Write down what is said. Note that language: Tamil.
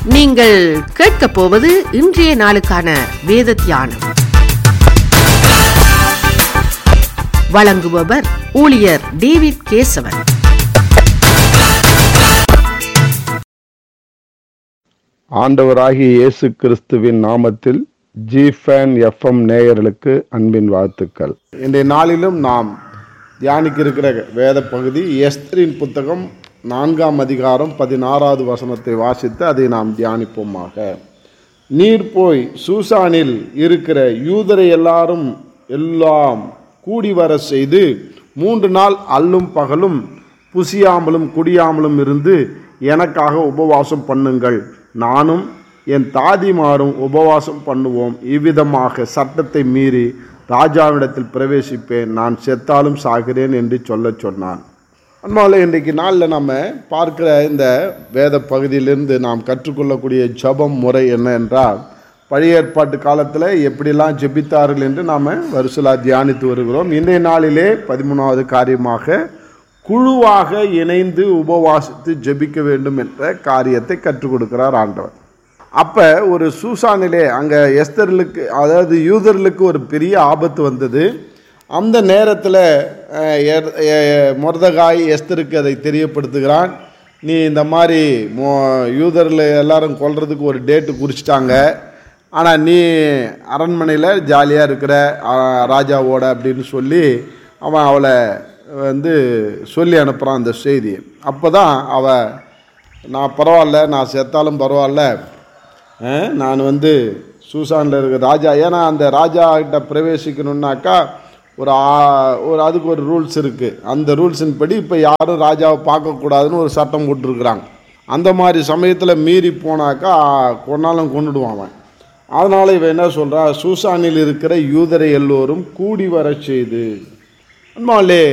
நீங்கள் கேட்கப் போவது இன்றைய நாளுக்கான வேத தியானம் வழங்குபவர் ஊழியர் டேவிட் கேசவன் ஆண்டவராகிய இயேசு கிறிஸ்துவின் நாமத்தில் ஜிஃபேன் எஃப்எம் நேயர்களுக்கு அன்பின் வாழ்த்துக்கள் இன்றைய நாளிலும் நாம் தியானிக்க இருக்கிற வேத பகுதி எஸ்தரின் புத்தகம் நான்காம் அதிகாரம் பதினாறாவது வசனத்தை வாசித்து அதை நாம் தியானிப்போமாக நீர் போய் சூசானில் இருக்கிற யூதரை எல்லாரும் எல்லாம் கூடி வர செய்து மூன்று நாள் அல்லும் பகலும் புசியாமலும் குடியாமலும் இருந்து எனக்காக உபவாசம் பண்ணுங்கள் நானும் என் தாதிமாரும் உபவாசம் பண்ணுவோம் இவ்விதமாக சட்டத்தை மீறி ராஜாவிடத்தில் பிரவேசிப்பேன் நான் செத்தாலும் சாகிறேன் என்று சொல்லச் சொன்னான் அன்பாவில் இன்றைக்கு நாளில் நம்ம பார்க்கிற இந்த வேத பகுதியிலிருந்து நாம் கற்றுக்கொள்ளக்கூடிய ஜபம் முறை என்ன என்றால் பழைய ஏற்பாட்டு காலத்தில் எப்படிலாம் ஜெபித்தார்கள் என்று நாம் வருஷலாக தியானித்து வருகிறோம் இன்றைய நாளிலே பதிமூணாவது காரியமாக குழுவாக இணைந்து உபவாசித்து ஜெபிக்க வேண்டும் என்ற காரியத்தை கற்றுக் கொடுக்கிறார் ஆண்டவர் அப்போ ஒரு சூசானிலே அங்கே எஸ்தர்களுக்கு அதாவது யூதர்களுக்கு ஒரு பெரிய ஆபத்து வந்தது அந்த நேரத்தில் மொர்தகாய் எஸ்தருக்கு அதை தெரியப்படுத்துகிறான் நீ இந்த மாதிரி மோ யூதரில் எல்லாரும் கொல்றதுக்கு ஒரு டேட்டு குறிச்சிட்டாங்க ஆனால் நீ அரண்மனையில் ஜாலியாக இருக்கிற ஆ, ராஜாவோட அப்படின்னு சொல்லி அவன் அவளை வந்து சொல்லி அனுப்புகிறான் அந்த செய்தி அப்போ தான் அவள் நான் பரவாயில்ல நான் செத்தாலும் பரவாயில்ல அஹ், நான் வந்து சூசானில் இருக்கிற ராஜா ஏன்னா அந்த ராஜா கிட்ட பிரவேசிக்கணுன்னாக்கா ஒரு ஆ- ஒரு அதுக்கு ஒரு ரூல்ஸ் இருக்குது அந்த ரூல்ஸின் படி இப்போ யாரும் ராஜாவை பார்க்கக்கூடாதுன்னு ஒரு சட்டம் போட்டிருக்கிறாங்க அந்த மாதிரி சமயத்தில் மீறி போனாக்கா கொன்னாலும் கொண்டுடுவான் அவன் அதனால் இவன் என்ன சொல்றா சூசானில் இருக்கிற யூதரை எல்லோரும் கூடி வரச் செய்து அன்பாலே